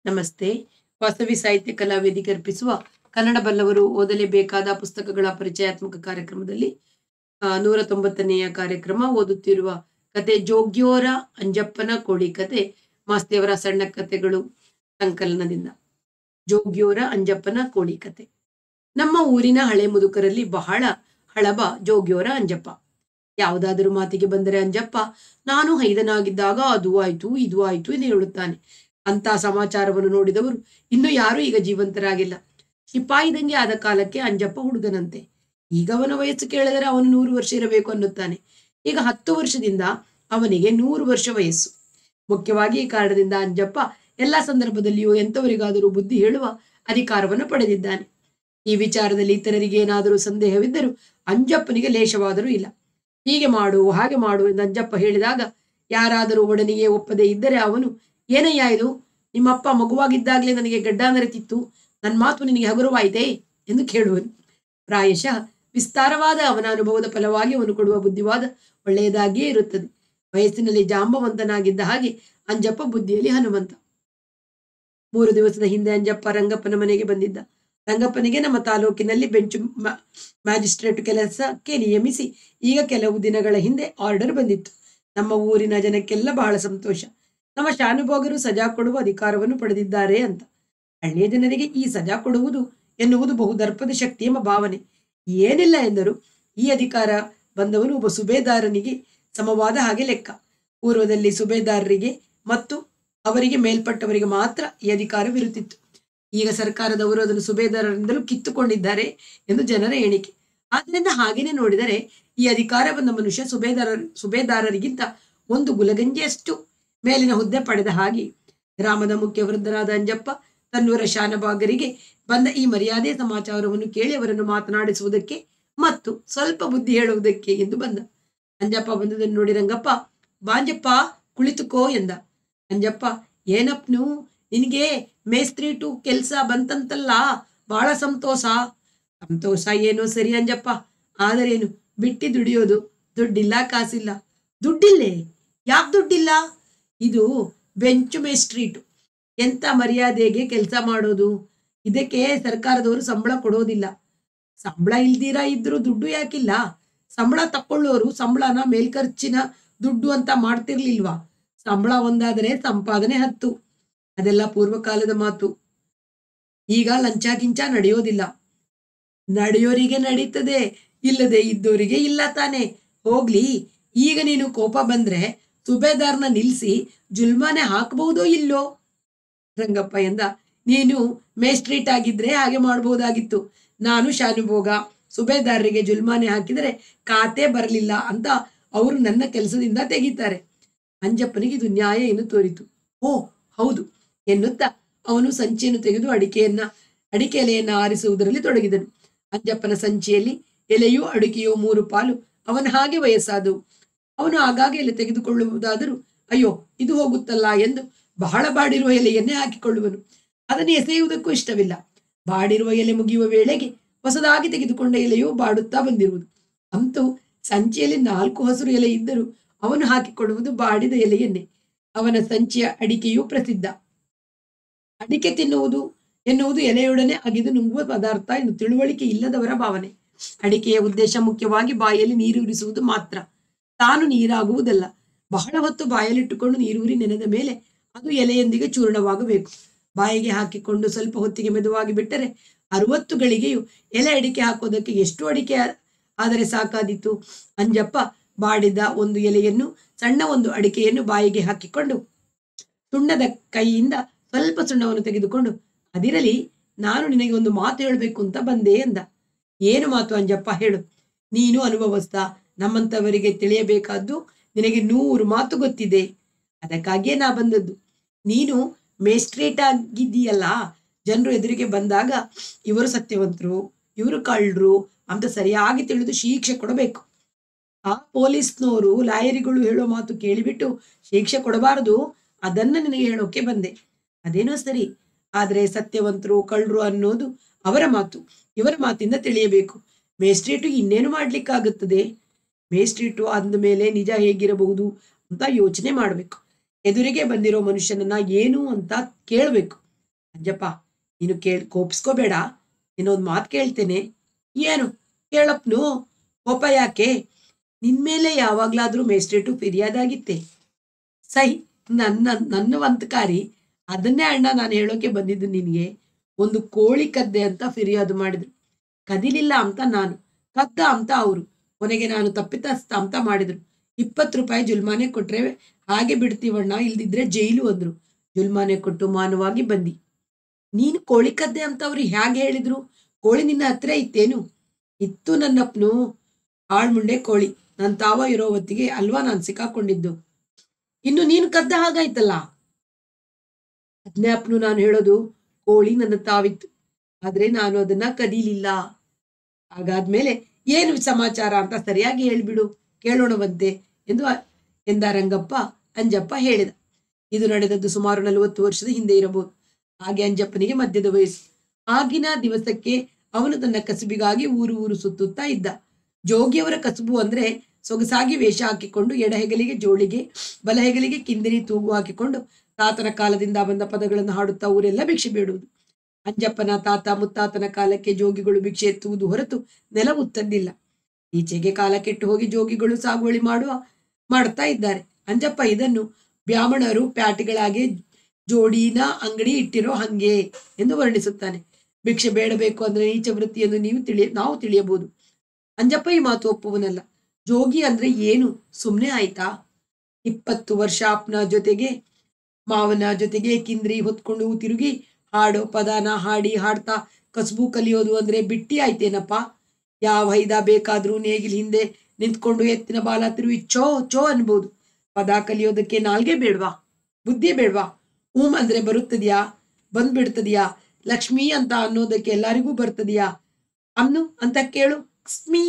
ನಮಸ್ತೆ ವಾಸವಿ ಸಾಹಿತ್ಯ ಕಲಾ ವೇದಿಕೆ ಅರ್ಪಿಸುವ ಕನ್ನಡ ಬಲ್ಲವರು ಓದಲೇಬೇಕಾದ ಪುಸ್ತಕಗಳ ಪರಿಚಯಾತ್ಮಕ ಕಾರ್ಯಕ್ರಮದಲ್ಲಿ ಆ, ನೂರ ತೊಂಬತ್ತನೆಯ ಕಾರ್ಯಕ್ರಮ ಓದುತ್ತಿರುವ ಕತೆ ಜೋಗ್ಯೋರ ಅಂಜಪ್ಪನ ಕೋಳಿ ಕತೆ ಮಾಸ್ತಿಯವರ ಸಣ್ಣ ಕತೆಗಳು ಸಂಕಲನದಿಂದ ಜೋಗ್ಯೋರ ಅಂಜಪ್ಪನ ಕೋಳಿ ಕತೆ ನಮ್ಮ ಊರಿನ ಹಳೆ ಮುದುಕರಲ್ಲಿ ಬಹಳ ಹಳಬ ಜೋಗ್ಯೋರ ಅಂಜಪ್ಪ ಯಾವುದಾದರೂ ಮಾತಿಗೆ ಬಂದರೆ ಅಂಜಪ್ಪ ನಾನು ಹೈದನಾಗಿದ್ದಾಗ ಅದು ಆಯ್ತು ಇದು ಆಯ್ತು ಎಂದು ಹೇಳುತ್ತಾನೆ ಅಂತ ಸಮಾಚಾರವನ್ನು ನೋಡಿದವರು ಇನ್ನು ಯಾರೂ ಈಗ ಜೀವಂತರಾಗಿಲ್ಲ ಶಿಪಾಯಿದಂಗೆ ಆದ ಕಾಲಕ್ಕೆ ಅಂಜಪ್ಪ ಹುಡುಗನಂತೆ ಈಗ ಅವನ ವಯಸ್ಸು ಕೇಳಿದರೆ ಅವನು ನೂರು ವರ್ಷ ಇರಬೇಕು ಅನ್ನುತ್ತಾನೆ ಈಗ ಹತ್ತು ವರ್ಷದಿಂದ ಅವನಿಗೆ ನೂರು ವರ್ಷ ವಯಸ್ಸು ಮುಖ್ಯವಾಗಿ ಈ ಕಾರಣದಿಂದ ಅಂಜಪ್ಪ ಎಲ್ಲಾ ಸಂದರ್ಭದಲ್ಲಿಯೂ ಎಂತವರಿಗಾದರೂ ಬುದ್ಧಿ ಹೇಳುವ ಅಧಿಕಾರವನ್ನು ಪಡೆದಿದ್ದಾನೆ ಈ ವಿಚಾರದಲ್ಲಿ ಇತರರಿಗೆ ಏನಾದರೂ ಸಂದೇಹವಿದ್ದರೂ ಅಂಜಪ್ಪನಿಗೆ ಲೇಷವಾದರೂ ಇಲ್ಲ ಹೀಗೆ ಮಾಡು ಹಾಗೆ ಮಾಡು ಎಂದು ಅಂಜಪ್ಪ ಹೇಳಿದಾಗ ಯಾರಾದರೂ ಒಡನೆಯೇ ಒಪ್ಪದೇ ಇದ್ದರೆ ಅವನು ಏನಯ್ಯ ಇದು ನಿಮ್ಮಪ್ಪ ಮಗುವಾಗಿದ್ದಾಗಲೇ ನನಗೆ ಗಡ್ಡ ನರೆತಿತ್ತು ನನ್ನ ಮಾತು ನಿನಗೆ ಹಗುರವಾಯಿತೇ ಎಂದು ಕೇಳುವನು ಪ್ರಾಯಶಃ ವಿಸ್ತಾರವಾದ ಅವನ ಅನುಭವದ ಫಲವಾಗಿ ಅವನು ಕೊಡುವ ಬುದ್ಧಿವಾದ ಒಳ್ಳೆಯದಾಗಿಯೇ ಇರುತ್ತದೆ ವಯಸ್ಸಿನಲ್ಲಿ ಜಾಂಬವಂತನಾಗಿದ್ದ ಹಾಗೆ ಅಂಜಪ್ಪ ಬುದ್ಧಿಯಲ್ಲಿ ಹನುಮಂತ ಮೂರು ದಿವಸದ ಹಿಂದೆ ಅಂಜಪ್ಪ ರಂಗಪ್ಪನ ಮನೆಗೆ ಬಂದಿದ್ದ ರಂಗಪ್ಪನಿಗೆ ನಮ್ಮ ತಾಲೂಕಿನಲ್ಲಿ ಬೆಂಚು ಮ- ಮ್ಯಾಜಿಸ್ಟ್ರೇಟ್ ಕೆಲಸಕ್ಕೆ ನಿಯಮಿಸಿ ಈಗ ಕೆಲವು ದಿನಗಳ ಹಿಂದೆ ಆರ್ಡರ್ ಬಂದಿತ್ತು ನಮ್ಮ ಊರಿನ ಜನಕ್ಕೆಲ್ಲ ಬಹಳ ಸಂತೋಷ ನಮ್ಮ ಶಾನುಭೋಗರು ಸಜಾ ಕೊಡುವ ಅಧಿಕಾರವನ್ನು ಪಡೆದಿದ್ದಾರೆ ಅಂತ ಹಳ್ಳಿಯ ಜನರಿಗೆ ಈ ಸಜಾ ಕೊಡುವುದು ಎನ್ನುವುದು ಬಹುದರ್ಪದ ಶಕ್ತಿ ಎಂಬ ಭಾವನೆ ಏನಿಲ್ಲ ಎಂದರು ಈ ಅಧಿಕಾರ ಬಂದವನು ಒಬ್ಬ ಸುಬೇದಾರನಿಗೆ ಸಮವಾದ ಹಾಗೆ ಲೆಕ್ಕ ಪೂರ್ವದಲ್ಲಿ ಸುಬೇದಾರರಿಗೆ ಮತ್ತು ಅವರಿಗೆ ಮೇಲ್ಪಟ್ಟವರಿಗೆ ಮಾತ್ರ ಈ ಅಧಿಕಾರವಿರುತ್ತಿತ್ತು ಈಗ ಸರ್ಕಾರದವರು ಅದನ್ನು ಸುಬೇದಾರರಿಂದಲೂ ಕಿತ್ತುಕೊಂಡಿದ್ದಾರೆ ಎಂದು ಜನರ ಎಣಿಕೆ ಆದ್ದರಿಂದ ಹಾಗೇನೆ ನೋಡಿದರೆ ಈ ಅಧಿಕಾರ ಬಂದ ಮನುಷ್ಯ ಸುಬೇದಾರ ಸುಬೇದಾರರಿಗಿಂತ ಒಂದು ಗುಲಗಂಜಿಯಷ್ಟು ಮೇಲಿನ ಹುದ್ದೆ ಪಡೆದ ಹಾಗೆ ಗ್ರಾಮದ ಮುಖ್ಯ ವೃದ್ಧರಾದ ಅಂಜಪ್ಪ ತನ್ನೂರ ಶಾನಭಾಗರಿಗೆ ಬಂದ ಈ ಮರ್ಯಾದೆ ಸಮಾಚಾರವನ್ನು ಕೇಳಿ ಅವರನ್ನು ಮಾತನಾಡಿಸುವುದಕ್ಕೆ ಮತ್ತು ಸ್ವಲ್ಪ ಬುದ್ಧಿ ಹೇಳುವುದಕ್ಕೆ ಎಂದು ಬಂದ ಅಂಜಪ್ಪ ಬಂದದನ್ನು ನೋಡಿ ರಂಗಪ್ಪ ಬಾಂಜಪ್ಪ ಕುಳಿತುಕೋ ಎಂದ ಅಂಜಪ್ಪ ಏನಪ್ನು ನಿನಗೆ ಮೇಸ್ತ್ರಿ ಟು ಕೆಲ್ಸ ಬಂತಂತಲ್ಲ ಬಹಳ ಸಂತೋಷ ಸಂತೋಷ ಏನೋ ಸರಿ ಅಂಜಪ್ಪ ಆದರೇನು ಬಿಟ್ಟಿ ದುಡಿಯೋದು ದುಡ್ಡಿಲ್ಲ ಕಾಸಿಲ್ಲ ದುಡ್ಡಿಲ್ಲೇ ಯಾಕೆ ದುಡ್ಡಿಲ್ಲ ಇದು ಬೆಂಚು ಮೇಸ್ಟ್ರೀಟು ಎಂತ ಮರ್ಯಾದೆಗೆ ಕೆಲಸ ಮಾಡೋದು ಇದಕ್ಕೆ ಸರ್ಕಾರದವರು ಸಂಬಳ ಕೊಡೋದಿಲ್ಲ ಸಂಬಳ ಇಲ್ದಿರ ಇದ್ರು ದುಡ್ಡು ಯಾಕಿಲ್ಲ ಸಂಬಳ ತಕೊಳ್ಳೋರು ಸಂಬಳನ ಮೇಲ್ಖರ್ಚಿನ ದುಡ್ಡು ಅಂತ ಮಾಡ್ತಿರ್ಲಿಲ್ವಾ ಸಂಬಳ ಒಂದಾದರೆ ಸಂಪಾದನೆ ಹತ್ತು ಅದೆಲ್ಲ ಪೂರ್ವಕಾಲದ ಮಾತು ಈಗ ಲಂಚ ಗಿಂಚ ನಡೆಯೋದಿಲ್ಲ ನಡೆಯೋರಿಗೆ ನಡೀತದೆ ಇಲ್ಲದೆ ಇದ್ದೋರಿಗೆ ಇಲ್ಲ ತಾನೆ ಹೋಗ್ಲಿ ಈಗ ನೀನು ಕೋಪ ಬಂದ್ರೆ ಸುಬೇದಾರ್ನ ನಿಲ್ಸಿ ಜುಲ್ಮಾನೆ ಹಾಕಬಹುದೋ ಇಲ್ಲೋ ರಂಗಪ್ಪ ಎಂದ ನೀನು ಮೇಸ್ಟ್ರೀಟ್ ಆಗಿದ್ರೆ ಹಾಗೆ ಮಾಡಬಹುದಾಗಿತ್ತು ನಾನು ಶಾನುಭೋಗ ಸುಬೇದಾರರಿಗೆ ಜುಲ್ಮಾನೆ ಹಾಕಿದರೆ ಖಾತೆ ಬರಲಿಲ್ಲ ಅಂತ ಅವರು ನನ್ನ ಕೆಲಸದಿಂದ ತೆಗಿತಾರೆ ಅಂಜಪ್ಪನಿಗೆ ಇದು ನ್ಯಾಯ ಎಂದು ತೋರಿತು ಓ ಹೌದು ಎನ್ನುತ್ತಾ ಅವನು ಸಂಚಿಯನ್ನು ತೆಗೆದು ಅಡಿಕೆಯನ್ನ ಅಡಿಕೆ ಎಲೆಯನ್ನ ಆರಿಸುವುದರಲ್ಲಿ ತೊಡಗಿದನು ಅಂಜಪ್ಪನ ಸಂಚಿಯಲ್ಲಿ ಎಲೆಯೂ ಅಡಿಕೆಯೂ ಮೂರು ಪಾಲು ಅವನ ಹಾಗೆ ವಯಸ್ಸಾದವು ಅವನು ಆಗಾಗ ಎಲೆ ತೆಗೆದುಕೊಳ್ಳುವುದಾದರೂ ಅಯ್ಯೋ ಇದು ಹೋಗುತ್ತಲ್ಲ ಎಂದು ಬಹಳ ಬಾಡಿರುವ ಎಲೆಯನ್ನೇ ಹಾಕಿಕೊಳ್ಳುವನು ಅದನ್ನು ಎಸೆಯುವುದಕ್ಕೂ ಇಷ್ಟವಿಲ್ಲ ಬಾಡಿರುವ ಎಲೆ ಮುಗಿಯುವ ವೇಳೆಗೆ ಹೊಸದಾಗಿ ತೆಗೆದುಕೊಂಡ ಎಲೆಯು ಬಾಡುತ್ತಾ ಬಂದಿರುವುದು ಅಂತೂ ಸಂಚಿಯಲ್ಲಿ ನಾಲ್ಕು ಹಸಿರು ಎಲೆ ಇದ್ದರೂ ಅವನು ಹಾಕಿಕೊಳ್ಳುವುದು ಬಾಡಿದ ಎಲೆಯನ್ನೇ ಅವನ ಸಂಚಿಯ ಅಡಿಕೆಯೂ ಪ್ರಸಿದ್ಧ ಅಡಿಕೆ ತಿನ್ನುವುದು ಎನ್ನುವುದು ಎಲೆಯೊಡನೆ ಅಗಿದು ನುಂಗುವ ಪದಾರ್ಥ ಎಂದು ತಿಳುವಳಿಕೆ ಇಲ್ಲದವರ ಭಾವನೆ ಅಡಿಕೆಯ ಉದ್ದೇಶ ಮುಖ್ಯವಾಗಿ ಬಾಯಲ್ಲಿ ನೀರು ಉರಿಸುವುದು ಮಾತ್ರ ತಾನು ನೀರಾಗುವುದಲ್ಲ ಬಹಳ ಹೊತ್ತು ಬಾಯಲ್ಲಿಟ್ಟುಕೊಂಡು ನೀರೂರಿ ನೆನೆದ ಮೇಲೆ ಅದು ಎಲೆಯೊಂದಿಗೆ ಚೂರ್ಣವಾಗಬೇಕು ಬಾಯಿಗೆ ಹಾಕಿಕೊಂಡು ಸ್ವಲ್ಪ ಹೊತ್ತಿಗೆ ಮೆದುವಾಗಿ ಬಿಟ್ಟರೆ ಅರವತ್ತು ಗಳಿಗೆಯು ಎಲೆ ಅಡಿಕೆ ಹಾಕೋದಕ್ಕೆ ಎಷ್ಟು ಅಡಿಕೆ ಆ- ಆದರೆ ಸಾಕಾದೀತು ಅಂಜಪ್ಪ ಬಾಡಿದ ಒಂದು ಎಲೆಯನ್ನು ಸಣ್ಣ ಒಂದು ಅಡಿಕೆಯನ್ನು ಬಾಯಿಗೆ ಹಾಕಿಕೊಂಡು ಸುಣ್ಣದ ಕೈಯಿಂದ ಸ್ವಲ್ಪ ಸುಣ್ಣವನ್ನು ತೆಗೆದುಕೊಂಡು ಅದಿರಲಿ ನಾನು ನಿನಗೆ ಒಂದು ಮಾತು ಹೇಳಬೇಕು ಅಂತ ಬಂದೆ ಎಂದ ಏನು ಮಾತು ಅಂಜಪ್ಪ ಹೇಳು ನೀನು ಅನುಭವಸ್ಥ ನಮ್ಮಂತವರಿಗೆ ತಿಳಿಯಬೇಕಾದ್ದು ನಿನಗೆ ನೂರು ಮಾತು ಗೊತ್ತಿದೆ ಅದಕ್ಕಾಗಿಯೇ ನಾ ಬಂದದ್ದು ನೀನು ಮೇಸ್ಟ್ರೇಟ್ ಆಗಿದ್ದೀಯಲ್ಲ ಜನರು ಎದುರಿಗೆ ಬಂದಾಗ ಇವರು ಸತ್ಯವಂತರು ಇವರು ಕಳ್ಳರು ಅಂತ ಸರಿಯಾಗಿ ತಿಳಿದು ಶಿಕ್ಷೆ ಕೊಡಬೇಕು ಆ ಪೊಲೀಸ್ನವರು ಲಾಯರಿಗಳು ಹೇಳೋ ಮಾತು ಕೇಳಿಬಿಟ್ಟು ಶಿಕ್ಷೆ ಕೊಡಬಾರದು ಅದನ್ನ ನಿನಗೆ ಹೇಳೋಕೆ ಬಂದೆ ಅದೇನೋ ಸರಿ ಆದ್ರೆ ಸತ್ಯವಂತರು ಕಳ್ಳರು ಅನ್ನೋದು ಅವರ ಮಾತು ಇವರ ಮಾತಿಂದ ತಿಳಿಯಬೇಕು ಮೇಸ್ಟ್ರೇಟು ಇನ್ನೇನು ಮಾಡ್ಲಿಕ್ಕಾಗುತ್ತದೆ ಮೇಸ್ಟ್ರೇಟು ಅಂದ ಮೇಲೆ ನಿಜ ಹೇಗಿರಬಹುದು ಅಂತ ಯೋಚನೆ ಮಾಡಬೇಕು ಎದುರಿಗೆ ಬಂದಿರೋ ಮನುಷ್ಯನನ್ನ ಏನು ಅಂತ ಕೇಳಬೇಕು ಅಂಜಪ್ಪ ನೀನು ಕೇಳ್ ಕೋಪಿಸ್ಕೋಬೇಡ ಇನ್ನೊಂದು ಮಾತು ಕೇಳ್ತೇನೆ ಏನು ಕೇಳಪ್ನು ಕೋಪ ಯಾಕೆ ನಿನ್ಮೇಲೆ ಯಾವಾಗ್ಲಾದ್ರೂ ಮೇಸ್ಟ್ರೇಟು ಫಿರ್ಯಾದಾಗಿತ್ತೆ ಸೈ ನನ್ನ ನನ್ನ ವಂತಕಾರಿ ಅದನ್ನೇ ಅಣ್ಣ ನಾನು ಹೇಳೋಕೆ ಬಂದಿದ್ದು ನಿನಗೆ ಒಂದು ಕೋಳಿ ಕದ್ದೆ ಅಂತ ಫಿರ್ಯಾದು ಮಾಡಿದ್ರು ಕದಿಲಿಲ್ಲ ಅಂತ ನಾನು ಕದ್ದ ಅಂತ ಅವರು ಕೊನೆಗೆ ನಾನು ತಪ್ಪಿತಸ್ಥ ಅಂತ ಮಾಡಿದ್ರು ಇಪ್ಪತ್ತು ರೂಪಾಯಿ ಜುಲ್ಮಾನೆ ಕೊಟ್ರೆ ಹಾಗೆ ಬಿಡ್ತೀವಣ್ಣ ಇಲ್ದಿದ್ರೆ ಜೈಲು ಅಂದ್ರು ಜುಲ್ಮಾನೆ ಕೊಟ್ಟು ಮಾನವಾಗಿ ಬಂದಿ ನೀನು ಕೋಳಿ ಕದ್ದೆ ಅಂತ ಅವ್ರು ಹೇಗೆ ಹೇಳಿದ್ರು ಕೋಳಿ ನಿನ್ನ ಹತ್ರ ಇತ್ತೇನು ಇತ್ತು ನನ್ನಪ್ಪನು ಆಳ್ಮುಂಡೆ ಕೋಳಿ ನನ್ನ ತಾವ ಇರೋ ಹೊತ್ತಿಗೆ ಅಲ್ವಾ ನಾನು ಸಿಕ್ಕಾಕೊಂಡಿದ್ದು ಇನ್ನು ನೀನು ಕದ್ದ ಹಾಗಾಯ್ತಲ್ಲ ಅಪ್ನು ನಾನು ಹೇಳೋದು ಕೋಳಿ ನನ್ನ ತಾವಿತ್ತು ಆದ್ರೆ ನಾನು ಅದನ್ನ ಕದೀಲಿಲ್ಲ ಹಾಗಾದ್ಮೇಲೆ ಏನು ಸಮಾಚಾರ ಅಂತ ಸರಿಯಾಗಿ ಹೇಳ್ಬಿಡು ಕೇಳೋಣವಂತೆ ಎಂದು ಆ- ಎಂದ ರಂಗಪ್ಪ ಅಂಜಪ್ಪ ಹೇಳಿದ ಇದು ನಡೆದದ್ದು ಸುಮಾರು ನಲವತ್ತು ವರ್ಷದ ಹಿಂದೆ ಇರಬಹುದು ಹಾಗೆ ಅಂಜಪ್ಪನಿಗೆ ಮಧ್ಯದ ವಯಸ್ಸು ಆಗಿನ ದಿವಸಕ್ಕೆ ಅವನು ತನ್ನ ಕಸುಬಿಗಾಗಿ ಊರು ಊರು ಸುತ್ತುತ್ತಾ ಇದ್ದ ಜೋಗಿಯವರ ಕಸುಬು ಅಂದ್ರೆ ಸೊಗಸಾಗಿ ವೇಷ ಹಾಕಿಕೊಂಡು ಎಡಹೆಗಲಿಗೆ ಜೋಳಿಗೆ ಬಲಹೆಗಲಿಗೆ ಕಿಂದಿರಿ ತೂಗು ಹಾಕಿಕೊಂಡು ತಾತನ ಕಾಲದಿಂದ ಬಂದ ಪದಗಳನ್ನು ಹಾಡುತ್ತಾ ಊರೆಲ್ಲ ಭಿಕ್ಷೆ ಬೇಡುವುದು ಅಂಜಪ್ಪನ ತಾತ ಮುತ್ತಾತನ ಕಾಲಕ್ಕೆ ಜೋಗಿಗಳು ಭಿಕ್ಷೆ ಎತ್ತುವುದು ಹೊರತು ನೆಲ ಮುತ್ತದ್ದಿಲ್ಲ ಈಚೆಗೆ ಕಾಲ ಕೆಟ್ಟು ಹೋಗಿ ಜೋಗಿಗಳು ಸಾಗುವಳಿ ಮಾಡುವ ಮಾಡ್ತಾ ಇದ್ದಾರೆ ಅಂಜಪ್ಪ ಇದನ್ನು ಬ್ರಾಹ್ಮಣರು ಪ್ಯಾಟಿಗಳಾಗಿ ಜೋಡಿನ ಅಂಗಡಿ ಇಟ್ಟಿರೋ ಹಂಗೆ ಎಂದು ವರ್ಣಿಸುತ್ತಾನೆ ಭಿಕ್ಷೆ ಬೇಡಬೇಕು ಅಂದ್ರೆ ನೀಚ ವೃತ್ತಿ ಎಂದು ನೀವು ತಿಳಿಯ ನಾವು ತಿಳಿಯಬಹುದು ಅಂಜಪ್ಪ ಈ ಮಾತು ಒಪ್ಪುವನಲ್ಲ ಜೋಗಿ ಅಂದ್ರೆ ಏನು ಸುಮ್ನೆ ಆಯ್ತಾ ಇಪ್ಪತ್ತು ವರ್ಷ ಅಪ್ಪನ ಜೊತೆಗೆ ಮಾವನ ಜೊತೆಗೆ ಕಿಂದ್ರಿ ಹೊತ್ಕೊಂಡು ತಿರುಗಿ ಹಾಡೋ ಪದಾನ ಹಾಡಿ ಹಾಡ್ತಾ ಕಸಬು ಕಲಿಯೋದು ಅಂದ್ರೆ ಬಿಟ್ಟಿ ಆಯ್ತೇನಪ್ಪ ಯಾವ ಹೈದ ಬೇಕಾದ್ರೂ ನೇಗಿಲ್ ಹಿಂದೆ ನಿಂತ್ಕೊಂಡು ಎತ್ತಿನ ಬಾಲ ತಿರುವಿ ಚೋ ಚೋ ಅನ್ಬೋದು ಪದ ಕಲಿಯೋದಕ್ಕೆ ನಾಲ್ಗೆ ಬೇಡ್ವಾ ಬುದ್ಧಿ ಬೇಡ್ವಾ ಹೂಮ್ ಅಂದ್ರೆ ಬರುತ್ತದ್ಯಾ ಬಂದ್ಬಿಡ್ತದ್ಯಾ ಲಕ್ಷ್ಮಿ ಅಂತ ಅನ್ನೋದಕ್ಕೆ ಎಲ್ಲರಿಗೂ ಬರ್ತದ್ಯಾ ಅನ್ನು ಅಂತ ಕೇಳು ಕ್ಸ್ಮಿ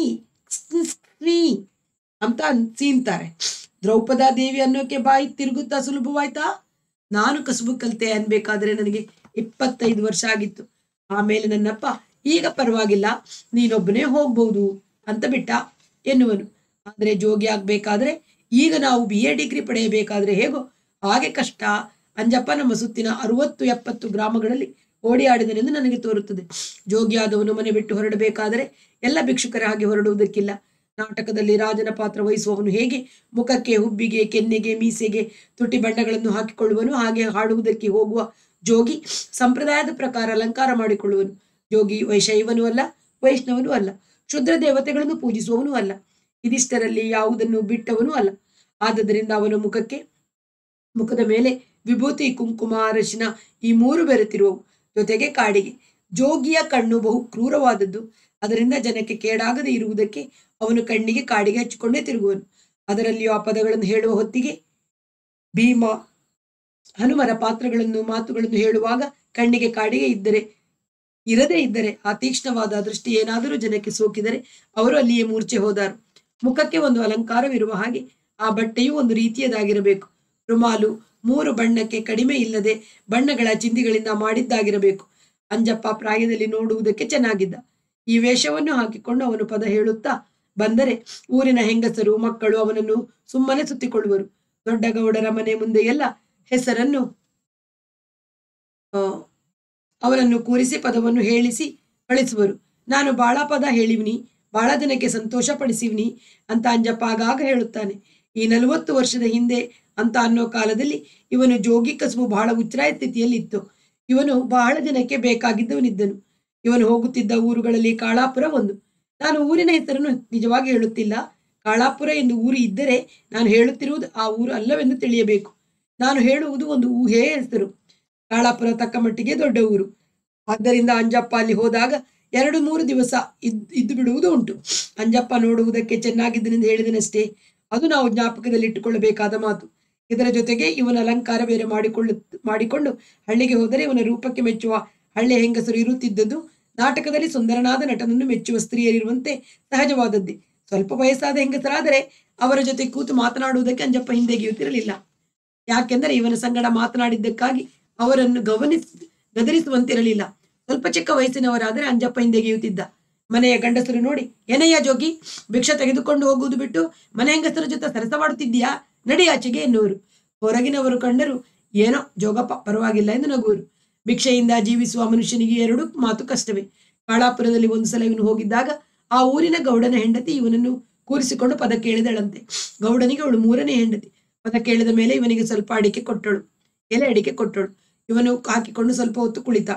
ಕ್ಸ್ಮಿ ಅಂತ ಅನ್- ಸೀನ್ತಾರೆ ದ್ರೌಪದ ದೇವಿ ಅನ್ನೋಕೆ ಬಾಯಿ ತಿರುಗುತ್ತಾ ಸುಲಭವಾಯ್ತಾ ನಾನು ಕಸುಬು ಕಲಿತೆ ಅನ್ಬೇಕಾದ್ರೆ ನನಗೆ ಇಪ್ಪತ್ತೈದು ವರ್ಷ ಆಗಿತ್ತು ಆಮೇಲೆ ನನ್ನಪ್ಪ ಈಗ ಪರವಾಗಿಲ್ಲ ನೀನೊಬ್ಬನೇ ಹೋಗ್ಬಹುದು ಅಂತ ಬಿಟ್ಟ ಎನ್ನುವನು ಆದ್ರೆ ಜೋಗಿ ಆಗ್ಬೇಕಾದ್ರೆ ಈಗ ನಾವು ಬಿ ಎ ಡಿಗ್ರಿ ಪಡೆಯಬೇಕಾದ್ರೆ ಹೇಗೋ ಹಾಗೆ ಕಷ್ಟ ಅಂಜಪ್ಪ ನಮ್ಮ ಸುತ್ತಿನ ಅರವತ್ತು ಎಪ್ಪತ್ತು ಗ್ರಾಮಗಳಲ್ಲಿ ಓಡಿಯಾಡಿದನೆಂದು ನನಗೆ ತೋರುತ್ತದೆ ಜೋಗಿಯಾದವನು ಮನೆ ಬಿಟ್ಟು ಹೊರಡಬೇಕಾದರೆ ಎಲ್ಲ ಭಿಕ್ಷುಕರ ಹಾಗೆ ಹೊರಡುವುದಕ್ಕಿಲ್ಲ ನಾಟಕದಲ್ಲಿ ರಾಜನ ಪಾತ್ರ ವಹಿಸುವವನು ಹೇಗೆ ಮುಖಕ್ಕೆ ಹುಬ್ಬಿಗೆ ಕೆನ್ನೆಗೆ ಮೀಸೆಗೆ ತುಟಿ ಬಣ್ಣಗಳನ್ನು ಹಾಕಿಕೊಳ್ಳುವನು ಹಾಗೆ ಹಾಡುವುದಕ್ಕೆ ಹೋಗುವ ಜೋಗಿ ಸಂಪ್ರದಾಯದ ಪ್ರಕಾರ ಅಲಂಕಾರ ಮಾಡಿಕೊಳ್ಳುವನು ಜೋಗಿ ವೈಶೈವನೂ ಅಲ್ಲ ವೈಷ್ಣವನೂ ಅಲ್ಲ ಶುದ್ರ ದೇವತೆಗಳನ್ನು ಪೂಜಿಸುವವನೂ ಅಲ್ಲ ಇದಿಷ್ಟರಲ್ಲಿ ಯಾವುದನ್ನು ಬಿಟ್ಟವನೂ ಅಲ್ಲ ಆದದರಿಂದ ಅವನ ಮುಖಕ್ಕೆ ಮುಖದ ಮೇಲೆ ವಿಭೂತಿ ಕುಂಕುಮ ಅರಶಿನ ಈ ಮೂರು ಬೆರೆತಿರುವವು ಜೊತೆಗೆ ಕಾಡಿಗೆ ಜೋಗಿಯ ಕಣ್ಣು ಬಹು ಕ್ರೂರವಾದದ್ದು ಅದರಿಂದ ಜನಕ್ಕೆ ಕೇಡಾಗದೆ ಇರುವುದಕ್ಕೆ ಅವನು ಕಣ್ಣಿಗೆ ಕಾಡಿಗೆ ಹಚ್ಚಿಕೊಂಡೇ ತಿರುಗುವನು ಅದರಲ್ಲಿಯೂ ಆ ಪದಗಳನ್ನು ಹೇಳುವ ಹೊತ್ತಿಗೆ ಭೀಮ ಹನುಮರ ಪಾತ್ರಗಳನ್ನು ಮಾತುಗಳನ್ನು ಹೇಳುವಾಗ ಕಣ್ಣಿಗೆ ಕಾಡಿಗೆ ಇದ್ದರೆ ಇರದೇ ಇದ್ದರೆ ಆ ತೀಕ್ಷ್ಣವಾದ ದೃಷ್ಟಿ ಏನಾದರೂ ಜನಕ್ಕೆ ಸೋಕಿದರೆ ಅವರು ಅಲ್ಲಿಯೇ ಮೂರ್ಛೆ ಹೋದಾರು ಮುಖಕ್ಕೆ ಒಂದು ಅಲಂಕಾರವಿರುವ ಹಾಗೆ ಆ ಬಟ್ಟೆಯೂ ಒಂದು ರೀತಿಯದಾಗಿರಬೇಕು ರುಮಾಲು ಮೂರು ಬಣ್ಣಕ್ಕೆ ಕಡಿಮೆ ಇಲ್ಲದೆ ಬಣ್ಣಗಳ ಚಿಂದಿಗಳಿಂದ ಮಾಡಿದ್ದಾಗಿರಬೇಕು ಅಂಜಪ್ಪ ಪ್ರಾಯದಲ್ಲಿ ನೋಡುವುದಕ್ಕೆ ಚೆನ್ನಾಗಿದ್ದ ಈ ವೇಷವನ್ನು ಹಾಕಿಕೊಂಡು ಅವನು ಪದ ಹೇಳುತ್ತಾ ಬಂದರೆ ಊರಿನ ಹೆಂಗಸರು ಮಕ್ಕಳು ಅವನನ್ನು ಸುಮ್ಮನೆ ಸುತ್ತಿಕೊಳ್ಳುವರು ದೊಡ್ಡ ಗೌಡರ ಮನೆ ಮುಂದೆ ಎಲ್ಲ ಹೆಸರನ್ನು ಆ, ಅವನನ್ನು ಕೂರಿಸಿ ಪದವನ್ನು ಹೇಳಿಸಿ ಕಳಿಸುವರು ನಾನು ಬಾಳ ಪದ ಹೇಳಿವ್ನಿ ಬಹಳ ಜನಕ್ಕೆ ಸಂತೋಷ ಪಡಿಸಿವ್ನಿ ಅಂತ ಅಂಜಪ್ಪ ಆಗಾಗ ಹೇಳುತ್ತಾನೆ ಈ ನಲವತ್ತು ವರ್ಷದ ಹಿಂದೆ ಅಂತ ಅನ್ನೋ ಕಾಲದಲ್ಲಿ ಇವನು ಜೋಗಿ ಕಸುಬು ಬಹಳ ಉಚ್ಚಾಯ ಸ್ಥಿತಿಯಲ್ಲಿತ್ತು ಇವನು ಬಹಳ ಜನಕ್ಕೆ ಬೇಕಾಗಿದ್ದವನಿದ್ದನು ಇವನು ಹೋಗುತ್ತಿದ್ದ ಊರುಗಳಲ್ಲಿ ಕಾಳಾಪುರ ಒಂದು ನಾನು ಊರಿನ ಹೆಸರನ್ನು ನಿಜವಾಗಿ ಹೇಳುತ್ತಿಲ್ಲ ಕಾಳಾಪುರ ಎಂದು ಊರು ಇದ್ದರೆ ನಾನು ಹೇಳುತ್ತಿರುವುದು ಆ ಊರು ಅಲ್ಲವೆಂದು ತಿಳಿಯಬೇಕು ನಾನು ಹೇಳುವುದು ಒಂದು ಊಹೆಯ ಹೆಸರು ಕಾಳಾಪುರ ತಕ್ಕ ಮಟ್ಟಿಗೆ ದೊಡ್ಡ ಊರು ಆದ್ದರಿಂದ ಅಂಜಪ್ಪ ಅಲ್ಲಿ ಹೋದಾಗ ಎರಡು ಮೂರು ದಿವಸ ಇದ್ ಇದ್ದು ಬಿಡುವುದು ಉಂಟು ಅಂಜಪ್ಪ ನೋಡುವುದಕ್ಕೆ ಚೆನ್ನಾಗಿದ್ದನೆಂದು ಹೇಳಿದನಷ್ಟೇ ಅದು ನಾವು ಜ್ಞಾಪಕದಲ್ಲಿಟ್ಟುಕೊಳ್ಳಬೇಕಾದ ಮಾತು ಇದರ ಜೊತೆಗೆ ಇವನ ಅಲಂಕಾರ ಬೇರೆ ಮಾಡಿಕೊಳ್ಳು ಮಾಡಿಕೊಂಡು ಹಳ್ಳಿಗೆ ಹೋದರೆ ಇವನ ರೂಪಕ್ಕೆ ಮೆಚ್ಚುವ ಹಳ್ಳಿಯ ಹೆಂಗಸರು ಇರುತ್ತಿದ್ದದ್ದು ನಾಟಕದಲ್ಲಿ ಸುಂದರನಾದ ನಟನನ್ನು ಮೆಚ್ಚುವ ಸ್ತ್ರೀಯರಿರುವಂತೆ ಸಹಜವಾದದ್ದೇ ಸ್ವಲ್ಪ ವಯಸ್ಸಾದ ಹೆಂಗಸರಾದರೆ ಅವರ ಜೊತೆ ಕೂತು ಮಾತನಾಡುವುದಕ್ಕೆ ಅಂಜಪ್ಪ ಹಿಂದೆಗೆಯುತ್ತಿರಲಿಲ್ಲ ಯಾಕೆಂದರೆ ಇವನ ಸಂಗಡ ಮಾತನಾಡಿದ್ದಕ್ಕಾಗಿ ಅವರನ್ನು ಗಮನಿಸ್ ಗದರಿಸುವಂತಿರಲಿಲ್ಲ ಸ್ವಲ್ಪ ಚಿಕ್ಕ ವಯಸ್ಸಿನವರಾದರೆ ಅಂಜಪ್ಪ ಹಿಂದೆಗೆಯುತ್ತಿದ್ದ ಮನೆಯ ಗಂಡಸರು ನೋಡಿ ಏನಯ್ಯ ಜೋಗಿ ಭಿಕ್ಷೆ ತೆಗೆದುಕೊಂಡು ಹೋಗುವುದು ಬಿಟ್ಟು ಮನೆ ಹೆಂಗಸರ ಜೊತೆ ಸರಸವಾಡುತ್ತಿದ್ದೀಯಾ ನಡಿ ಆಚೆಗೆ ಎನ್ನುವರು ಹೊರಗಿನವರು ಕಂಡರು ಏನೋ ಜೋಗಪ್ಪ ಪರವಾಗಿಲ್ಲ ಎಂದು ನಗುವರು ಭಿಕ್ಷೆಯಿಂದ ಜೀವಿಸುವ ಮನುಷ್ಯನಿಗೆ ಎರಡು ಮಾತು ಕಷ್ಟವೇ ಕಾಳಾಪುರದಲ್ಲಿ ಒಂದು ಸಲ ಇವನು ಹೋಗಿದ್ದಾಗ ಆ ಊರಿನ ಗೌಡನ ಹೆಂಡತಿ ಇವನನ್ನು ಕೂರಿಸಿಕೊಂಡು ಪದ ಕೇಳಿದಳಂತೆ ಗೌಡನಿಗೆ ಅವಳು ಮೂರನೇ ಹೆಂಡತಿ ಪದ ಕೇಳಿದ ಮೇಲೆ ಇವನಿಗೆ ಸ್ವಲ್ಪ ಅಡಿಕೆ ಕೊಟ್ಟಳು ಎಲೆ ಅಡಿಕೆ ಕೊಟ್ಟಳು ಇವನು ಹಾಕಿಕೊಂಡು ಸ್ವಲ್ಪ ಹೊತ್ತು ಕುಳಿತ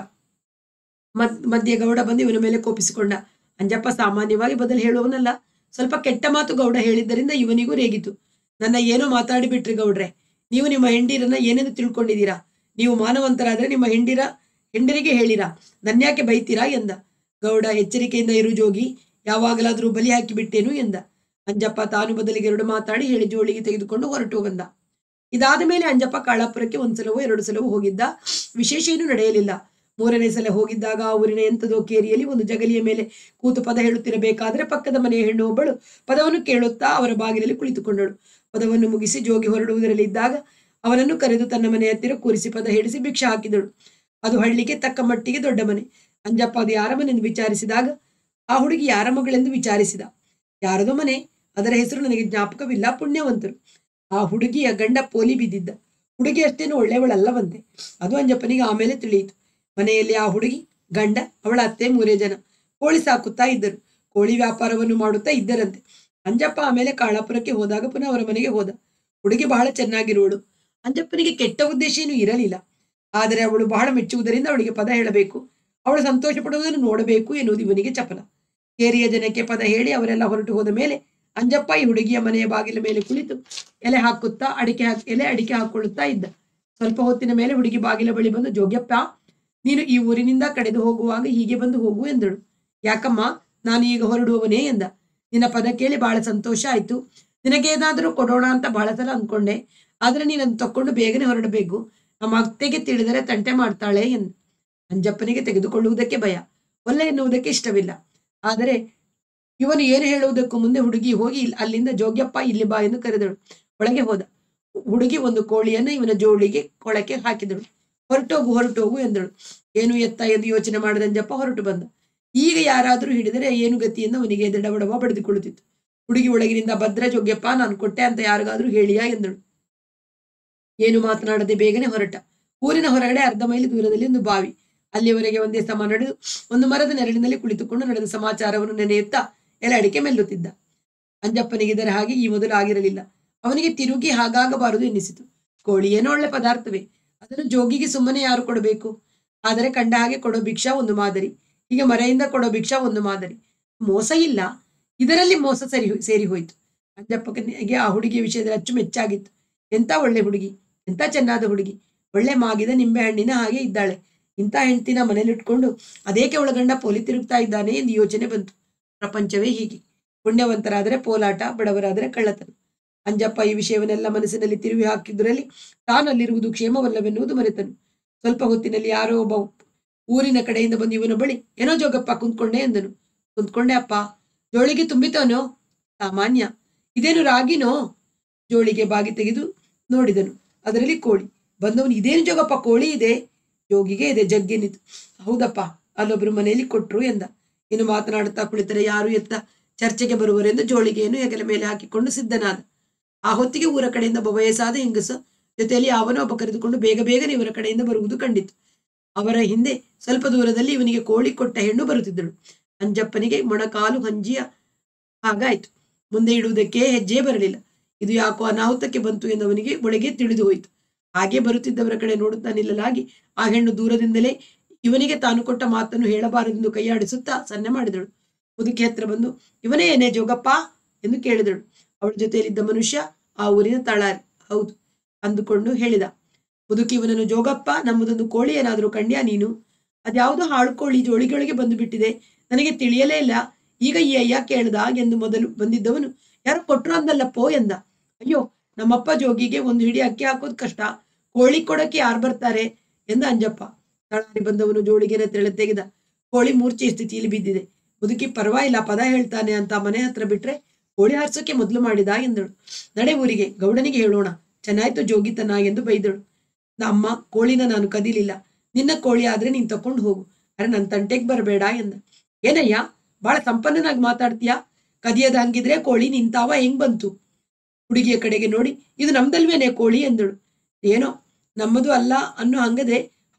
ಮದ್ ಮಧ್ಯೆ ಗೌಡ ಬಂದು ಇವನ ಮೇಲೆ ಕೋಪಿಸಿಕೊಂಡ ಅಂಜಪ್ಪ ಸಾಮಾನ್ಯವಾಗಿ ಬದಲು ಹೇಳುವವನಲ್ಲ ಸ್ವಲ್ಪ ಕೆಟ್ಟ ಮಾತು ಗೌಡ ಹೇಳಿದ್ದರಿಂದ ಇವನಿಗೂ ರೇಗಿತು ನನ್ನ ಏನೋ ಮಾತಾಡಿ ಬಿಟ್ರಿ ಗೌಡ್ರೆ ನೀವು ನಿಮ್ಮ ಹೆಂಡಿರನ್ನ ಏನೆಂದು ತಿಳ್ಕೊಂಡಿದ್ದೀರಾ ನೀವು ಮಾನವಂತರಾದ್ರೆ ನಿಮ್ಮ ಹೆಂಡಿರ ಹೆಂಡರಿಗೆ ಹೇಳಿರಾ ನನ್ಯಾಕೆ ಬೈತೀರಾ ಎಂದ ಗೌಡ ಎಚ್ಚರಿಕೆಯಿಂದ ಇರು ಜೋಗಿ ಯಾವಾಗಲಾದರೂ ಬಲಿ ಹಾಕಿ ಬಿಟ್ಟೇನು ಎಂದ ಅಂಜಪ್ಪ ತಾನು ಬದಲಿಗೆ ಎರಡು ಮಾತಾಡಿ ಹೇಳಿ ಜೋಳಿಗೆ ತೆಗೆದುಕೊಂಡು ಹೊರಟು ಬಂದ ಇದಾದ ಮೇಲೆ ಅಂಜಪ್ಪ ಕಾಳಾಪುರಕ್ಕೆ ಒಂದ್ಸಲವೋ ಎರಡು ಸಲವೋ ಹೋಗಿದ್ದ ವಿಶೇಷ ಏನೂ ನಡೆಯಲಿಲ್ಲ ಮೂರನೇ ಸಲ ಹೋಗಿದ್ದಾಗ ಆ ಊರಿನ ಎಂಥದೋ ಕೇರಿಯಲ್ಲಿ ಒಂದು ಜಗಲಿಯ ಮೇಲೆ ಕೂತು ಪದ ಹೇಳುತ್ತಿರಬೇಕಾದ್ರೆ ಪಕ್ಕದ ಮನೆಯ ಹೆಣ್ಣು ಒಬ್ಬಳು ಪದವನ್ನು ಕೇಳುತ್ತಾ ಅವರ ಬಾಗಿಲಲ್ಲಿ ಕುಳಿತುಕೊಂಡಳು ಪದವನ್ನು ಮುಗಿಸಿ ಜೋಗಿ ಹೊರಡುವುದರಲ್ಲಿ ಇದ್ದಾಗ ಅವನನ್ನು ಕರೆದು ತನ್ನ ಮನೆ ಹತ್ತಿರ ಕೂರಿಸಿ ಪದ ಹೇಳಿಸಿ ಭಿಕ್ಷೆ ಹಾಕಿದಳು ಅದು ಹಳ್ಳಿಗೆ ತಕ್ಕ ಮಟ್ಟಿಗೆ ದೊಡ್ಡ ಮನೆ ಅಂಜಪ್ಪ ಅದು ಯಾರ ಮನೆಂದು ವಿಚಾರಿಸಿದಾಗ ಆ ಹುಡುಗಿ ಯಾರ ಮಗಳೆಂದು ವಿಚಾರಿಸಿದ ಯಾರದೋ ಮನೆ ಅದರ ಹೆಸರು ನನಗೆ ಜ್ಞಾಪಕವಿಲ್ಲ ಪುಣ್ಯವಂತರು ಆ ಹುಡುಗಿಯ ಗಂಡ ಪೋಲಿ ಬಿದ್ದಿದ್ದ ಹುಡುಗಿ ಅಷ್ಟೇನು ಒಳ್ಳೆಯವಳಲ್ಲವಂತೆ ಅದು ಅಂಜಪ್ಪನಿಗೆ ಆಮೇಲೆ ತಿಳಿಯಿತು ಮನೆಯಲ್ಲಿ ಆ ಹುಡುಗಿ ಗಂಡ ಅವಳ ಅತ್ತೆ ಮೂರೇ ಜನ ಕೋಳಿ ಸಾಕುತ್ತಾ ಇದ್ದರು ಕೋಳಿ ವ್ಯಾಪಾರವನ್ನು ಮಾಡುತ್ತಾ ಇದ್ದರಂತೆ ಅಂಜಪ್ಪ ಆಮೇಲೆ ಕಾಳಾಪುರಕ್ಕೆ ಹೋದಾಗ ಪುನಃ ಅವರ ಮನೆಗೆ ಹೋದ ಹುಡುಗಿ ಬಹಳ ಚೆನ್ನಾಗಿರುವಳು ಅಂಜಪ್ಪನಿಗೆ ಕೆಟ್ಟ ಉದ್ದೇಶ ಏನೂ ಇರಲಿಲ್ಲ ಆದರೆ ಅವಳು ಬಹಳ ಮೆಚ್ಚುವುದರಿಂದ ಅವಳಿಗೆ ಪದ ಹೇಳಬೇಕು ಅವಳು ಸಂತೋಷ ಪಡುವುದನ್ನು ನೋಡಬೇಕು ಎನ್ನುವುದು ಇವನಿಗೆ ಚಪಲ ಕೇರಿಯ ಜನಕ್ಕೆ ಪದ ಹೇಳಿ ಅವರೆಲ್ಲ ಹೊರಟು ಹೋದ ಮೇಲೆ ಅಂಜಪ್ಪ ಈ ಹುಡುಗಿಯ ಮನೆಯ ಬಾಗಿಲ ಮೇಲೆ ಕುಳಿತು ಎಲೆ ಹಾಕುತ್ತಾ ಅಡಿಕೆ ಹಾಕಿ ಎಲೆ ಅಡಿಕೆ ಹಾಕೊಳ್ಳುತ್ತಾ ಇದ್ದ ಸ್ವಲ್ಪ ಹೊತ್ತಿನ ಮೇಲೆ ಹುಡುಗಿ ಬಾಗಿಲ ಬಳಿ ಬಂದು ಜೋಗ್ಯಪ್ಪ ನೀನು ಈ ಊರಿನಿಂದ ಕಡೆದು ಹೋಗುವಾಗ ಹೀಗೆ ಬಂದು ಹೋಗು ಎಂದಳು ಯಾಕಮ್ಮ ನಾನು ಈಗ ಹೊರಡುವವನೇ ಎಂದ ನಿನ್ನ ಪದ ಕೇಳಿ ಬಹಳ ಸಂತೋಷ ಆಯ್ತು ನಿನಗೆ ಏನಾದರೂ ಕೊಡೋಣ ಅಂತ ಬಹಳ ಸಲ ಅಂದ್ಕೊಂಡೆ ಆದ್ರೆ ನೀನು ಅದನ್ನು ತಕೊಂಡು ಬೇಗನೆ ಹೊರಡಬೇಕು ನಮ್ಮ ಅತ್ತೆಗೆ ತಿಳಿದರೆ ತಂಟೆ ಮಾಡ್ತಾಳೆ ಎಂದು ಅಂಜಪ್ಪನಿಗೆ ತೆಗೆದುಕೊಳ್ಳುವುದಕ್ಕೆ ಭಯ ಒಲ್ಲೆ ಎನ್ನುವುದಕ್ಕೆ ಇಷ್ಟವಿಲ್ಲ ಆದರೆ ಇವನು ಏನು ಹೇಳುವುದಕ್ಕೂ ಮುಂದೆ ಹುಡುಗಿ ಹೋಗಿ ಇಲ್- ಅಲ್ಲಿಂದ ಜೋಗ್ಯಪ್ಪ ಇಲ್ಲಿ ಬಾ ಎಂದು ಕರೆದಳು ಒಳಗೆ ಹೋದ ಹುಡುಗಿ ಒಂದು ಕೋಳಿಯನ್ನು ಇವನ ಜೋಳಿಗೆ ಕೊಳಕ್ಕೆ ಹಾಕಿದಳು ಹೊರಟೋಗು ಹೊರಟೋಗು ಎಂದಳು ಏನು ಎತ್ತ ಎಂದು ಯೋಚನೆ ಮಾಡಿದ ಅಂಜಪ್ಪ ಹೊರಟು ಬಂದ ಈಗ ಯಾರಾದರೂ ಹಿಡಿದರೆ ಏನು ಗತಿ ಎಂದು ಅವನಿಗೆ ದಡಬಡವ ಬಡಿದುಕೊಳ್ಳುತ್ತಿತ್ತು ಹುಡುಗಿ ಒಳಗಿನಿಂದ ಭದ್ರ ಜೋಗ್ಯಪ್ಪ ನಾನು ಕೊಟ್ಟೆ ಅಂತ ಯಾರಿಗಾದ್ರೂ ಹೇಳಿಯಾ ಎಂದಳು ಏನು ಮಾತನಾಡದೆ ಬೇಗನೆ ಹೊರಟ ಊರಿನ ಹೊರಗಡೆ ಅರ್ಧ ಮೈಲಿ ದೂರದಲ್ಲಿ ಒಂದು ಬಾವಿ ಅಲ್ಲಿಯವರೆಗೆ ಒಂದೇ ಸಮ ನಡೆದು ಒಂದು ಮರದ ನೆರಳಿನಲ್ಲಿ ಕುಳಿತುಕೊಂಡು ನಡೆದ ಸಮಾಚಾರವನ್ನು ನೆನೆಯುತ್ತಾ ಎಲೆ ಅಡಿಕೆ ಮೆಲ್ಲುತ್ತಿದ್ದ ಅಂಜಪ್ಪನಿಗೆ ಇದರ ಹಾಗೆ ಈ ಮೊದಲು ಆಗಿರಲಿಲ್ಲ ಅವನಿಗೆ ತಿರುಗಿ ಹಾಗಾಗಬಾರದು ಎನ್ನಿಸಿತು ಕೋಳಿ ಏನೋ ಒಳ್ಳೆ ಪದಾರ್ಥವೇ ಅದನ್ನು ಜೋಗಿಗೆ ಸುಮ್ಮನೆ ಯಾರು ಕೊಡಬೇಕು ಆದರೆ ಕಂಡ ಹಾಗೆ ಕೊಡೋ ಭಿಕ್ಷಾ ಒಂದು ಮಾದರಿ ಹೀಗೆ ಮರೆಯಿಂದ ಕೊಡೋ ಭಿಕ್ಷಾ ಒಂದು ಮಾದರಿ ಮೋಸ ಇಲ್ಲ ಇದರಲ್ಲಿ ಮೋಸ ಸರಿ ಸೇರಿ ಹೋಯಿತು ಅಂಜಪ್ಪನಿಗೆ ಆ ಹುಡುಗಿಯ ವಿಷಯದಲ್ಲಿ ಅಚ್ಚುಮೆಚ್ಚಾಗಿತ್ತು ಎಂತ ಒಳ್ಳೆ ಹುಡುಗಿ ಎಂತ ಚೆನ್ನಾದ ಹುಡುಗಿ ಒಳ್ಳೆ ಮಾಗಿದ ನಿಂಬೆ ಹಣ್ಣಿನ ಹಾಗೆ ಇದ್ದಾಳೆ ಇಂಥ ಹೆಂಡತಿನ ಮನೇಲಿಟ್ಕೊಂಡು ಅದೇಕೆ ಒಳಗಂಡ ಪೋಲಿ ತಿರುಗ್ತಾ ಇದ್ದಾನೆ ಎಂದು ಯೋಚನೆ ಬಂತು ಪ್ರಪಂಚವೇ ಹೀಗೆ ಪುಣ್ಯವಂತರಾದರೆ ಪೋಲಾಟ ಬಡವರಾದರೆ ಕಳ್ಳತನ ಅಂಜಪ್ಪ ಈ ವಿಷಯವನ್ನೆಲ್ಲ ಮನಸ್ಸಿನಲ್ಲಿ ತಿರುವಿ ಹಾಕಿದ್ರಲ್ಲಿ ತಾನಲ್ಲಿರುವುದು ಕ್ಷೇಮವಲ್ಲವೆನ್ನುವುದು ಮರೆತನು ಸ್ವಲ್ಪ ಹೊತ್ತಿನಲ್ಲಿ ಯಾರೋ ಒಬ್ಬ ಊರಿನ ಕಡೆಯಿಂದ ಬಂದು ಇವನ ಬಳಿ ಏನೋ ಜೋಗಪ್ಪ ಕುಂತ್ಕೊಂಡೆ ಎಂದನು ಕುಂತ್ಕೊಂಡೆ ಅಪ್ಪ ಜೋಳಿಗೆ ತುಂಬಿತವನೋ ಸಾಮಾನ್ಯ ಇದೇನು ರಾಗಿನೋ ಜೋಳಿಗೆ ಬಾಗಿ ತೆಗೆದು ನೋಡಿದನು ಅದರಲ್ಲಿ ಕೋಳಿ ಬಂದವನು ಇದೇನು ಜೋಗಪ್ಪ ಕೋಳಿ ಇದೆ ಜೋಗಿಗೆ ಇದೆ ಜಗ್ಗೆನಿತು ಹೌದಪ್ಪ ಅಲ್ಲೊಬ್ರು ಮನೆಯಲ್ಲಿ ಕೊಟ್ರು ಎಂದ ಇನ್ನು ಮಾತನಾಡುತ್ತಾ ಕುಳಿತರೆ ಯಾರು ಎತ್ತ ಚರ್ಚೆಗೆ ಬರುವರೆಂದು ಜೋಳಿಗೆಯನ್ನು ಹೆಗಲ ಮೇಲೆ ಹಾಕಿಕೊಂಡು ಸಿದ್ಧನಾದ ಆ ಹೊತ್ತಿಗೆ ಊರ ಕಡೆಯಿಂದ ಒಬ್ಬ ವಯಸ್ಸಾದ ಹೆಂಗಸ ಜೊತೆಯಲ್ಲಿ ಅವನೋ ಒಬ್ಬ ಕರೆದುಕೊಂಡು ಬೇಗ ಬೇಗನೆ ಇವರ ಕಡೆಯಿಂದ ಬರುವುದು ಕಂಡಿತು ಅವರ ಹಿಂದೆ ಸ್ವಲ್ಪ ದೂರದಲ್ಲಿ ಇವನಿಗೆ ಕೋಳಿ ಕೊಟ್ಟ ಹೆಣ್ಣು ಬರುತ್ತಿದ್ದಳು ಅಂಜಪ್ಪನಿಗೆ ಮೊಣಕಾಲು ಹಂಜಿಯ ಹಾಗಾಯ್ತು ಮುಂದೆ ಇಡುವುದಕ್ಕೆ ಹೆಜ್ಜೆ ಬರಲಿಲ್ಲ ಇದು ಯಾಕೋ ಅನಾಹುತಕ್ಕೆ ಬಂತು ಎಂದವನಿಗೆ ಒಳಗೆ ತಿಳಿದು ಹೋಯಿತು ಹಾಗೆ ಬರುತ್ತಿದ್ದವರ ಕಡೆ ನೋಡುತ್ತಾ ನಿಲ್ಲಲಾಗಿ ಆ ಹೆಣ್ಣು ದೂರದಿಂದಲೇ ಇವನಿಗೆ ತಾನು ಕೊಟ್ಟ ಮಾತನ್ನು ಹೇಳಬಾರದೆಂದು ಕೈಯಾಡಿಸುತ್ತಾ ಸನ್ನೆ ಮಾಡಿದಳು ಮುದುಕಿ ಹತ್ರ ಬಂದು ಇವನೇ ಏನೇ ಜೋಗಪ್ಪ ಎಂದು ಕೇಳಿದಳು ಅವಳ ಜೊತೆಯಲ್ಲಿದ್ದ ಮನುಷ್ಯ ಆ ಊರಿನ ತಳಾರಿ ಹೌದು ಅಂದುಕೊಂಡು ಹೇಳಿದ ಮುದುಕಿ ಇವನನ್ನು ಜೋಗಪ್ಪ ನಮ್ಮದೊಂದು ಕೋಳಿ ಏನಾದರೂ ಕಂಡ್ಯಾ ನೀನು ಅದ್ಯಾವುದೋ ಹಾಳು ಕೋಳಿ ಜೋಳಿಗೊಳಗೆ ಬಂದು ಬಿಟ್ಟಿದೆ ನನಗೆ ತಿಳಿಯಲೇ ಇಲ್ಲ ಈಗ ಈ ಅಯ್ಯ ಕೇಳ್ದ ಎಂದು ಮೊದಲು ಬಂದಿದ್ದವನು ಯಾರೋ ಕೊಟ್ರು ಅಂದಲ್ಲಪ್ಪೋ ಎಂದ ಅಯ್ಯೋ ನಮ್ಮಪ್ಪ ಜೋಗಿಗೆ ಒಂದು ಹಿಡಿ ಅಕ್ಕಿ ಹಾಕೋದು ಕಷ್ಟ ಕೋಳಿ ಕೊಡಕ್ಕೆ ಯಾರು ಬರ್ತಾರೆ ಎಂದ ಅಂಜಪ್ಪ ತಳಾರಿ ಬಂದವನು ಜೋಳಿಗೆನ ತೆಳೆ ತೆಗೆದ ಕೋಳಿ ಮೂರ್ಛೆ ಸ್ಥಿತಿಯಲ್ಲಿ ಬಿದ್ದಿದೆ ಮುದುಕಿ ಪರವಾಗಿಲ್ಲ ಪದ ಹೇಳ್ತಾನೆ ಅಂತ ಮನೆ ಹತ್ರ ಬಿಟ್ರೆ ಕೋಳಿ ಹಾರ್ಸೋಕೆ ಮೊದಲು ಮಾಡಿದ ಎಂದಳು ನಡೆ ಊರಿಗೆ ಗೌಡನಿಗೆ ಹೇಳೋಣ ಚೆನ್ನಾಯ್ತು ಜೋಗಿತನ ಎಂದು ಬೈದಳು ನಮ್ಮ ಕೋಳಿನ ನಾನು ಕದಿಲಿಲ್ಲ ನಿನ್ನ ಕೋಳಿ ಆದ್ರೆ ನೀನ್ ತಕೊಂಡು ಹೋಗು ಅರೆ ನನ್ನ ತಂಟೆಗೆ ಬರಬೇಡ ಎಂದ ಏನಯ್ಯ ಬಹಳ ಸಂಪನ್ನನಾಗಿ ಮಾತಾಡ್ತೀಯಾ ಕದಿಯದ ಹಂಗಿದ್ರೆ ಕೋಳಿ ನಿಂತಾವ ಹೆಂಗ್ ಬಂತು ಹುಡುಗಿಯ ಕಡೆಗೆ ನೋಡಿ ಇದು ನಮ್ದಲ್ವೇನೆ ಕೋಳಿ ಎಂದಳು ಏನೋ ನಮ್ಮದು ಅಲ್ಲ ಅನ್ನೋ ಹಂಗದೆ